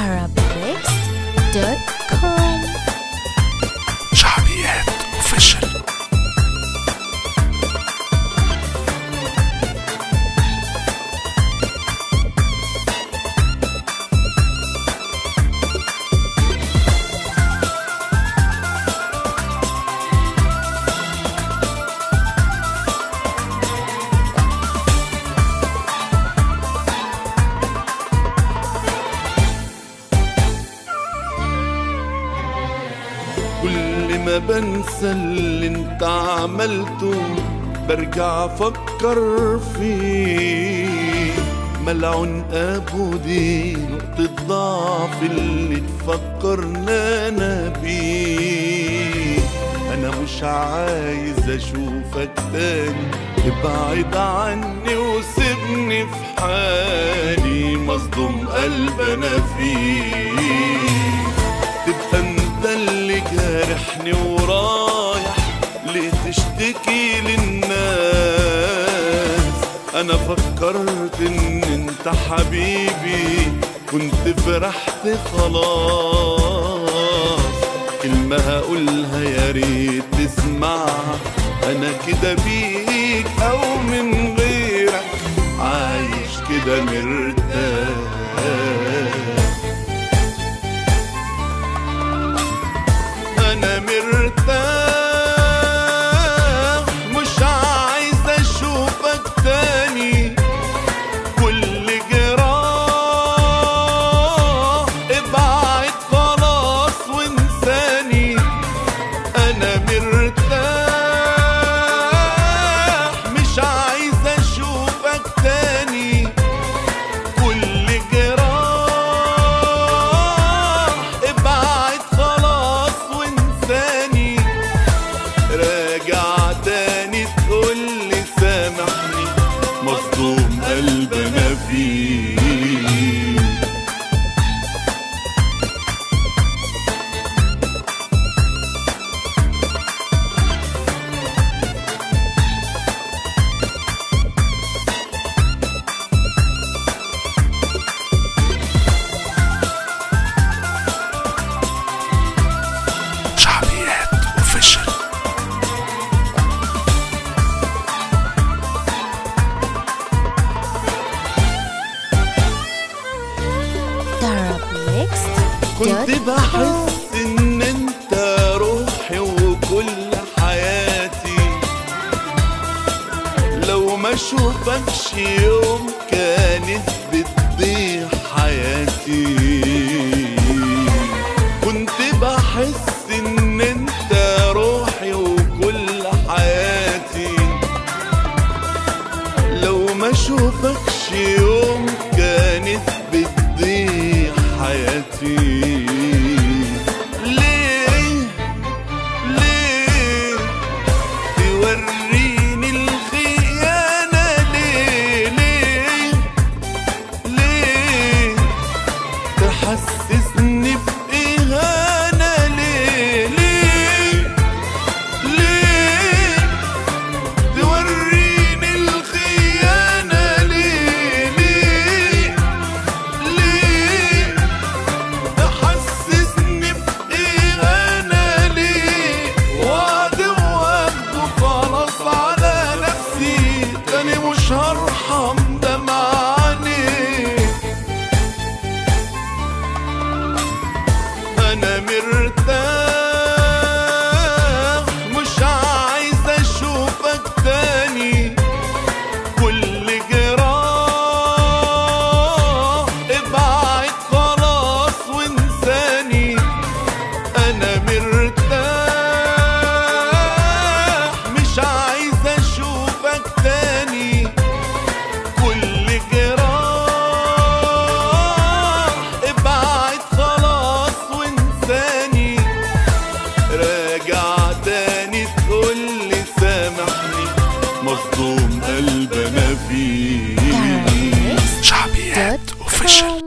arabmix.com شعبيات اوفيشال كل ما بنسى اللي انت عملته برجع افكر فيه ملعون ابو دي نقطة ضعف اللي تفكرنا انا بيه انا مش عايز اشوفك تاني ابعد عني وسيبني في حالي مصدوم قلب انا فيه تبقى انت اللي جارحني ورايح ليه تشتكي للناس انا فكرت ان انت حبيبي كنت فرحت خلاص كلمة هقولها يا ريت تسمعها انا كده بيك او من غيرك عايش كده مرتاح انا مرتاح مش عايز اشوفك تاني كل جراح ابعد خلاص وانساني انا مرتاح مش عايز اشوفك تاني كل جراح ابعد خلاص وانساني راجع تاني تقولي سامحني مصدوم قلبنا فيه شعبيات اوفيشال كنت arabmix.com بحس ان انت روحي وكل حياتي لو ما اشوفكش يوم كانت بتضيع حياتي كنت بحس ان انت روحي وكل حياتي لو ما اشوفكش يوم كانت بتضيع حياتي ليه ليه توريني الخيانة ليه ليه ليه تحسسني بإهانة ليه ليه ليه توريني الخيانة ليه ليه ليه تحسسني بإهانة ليه وعد واخده خلاص على نفسي تاني مش هرحم دمعاني انا مرتاح مش عايز اشوفك تاني كل جراح ابعد خلاص وانساني انا مرتاح مش عايز اشوفك تاني كل جراح ابعد خلاص وانساني راجع تاني تقولي سامحني مصدوم قلبنا فيه شعبيات اوفيشال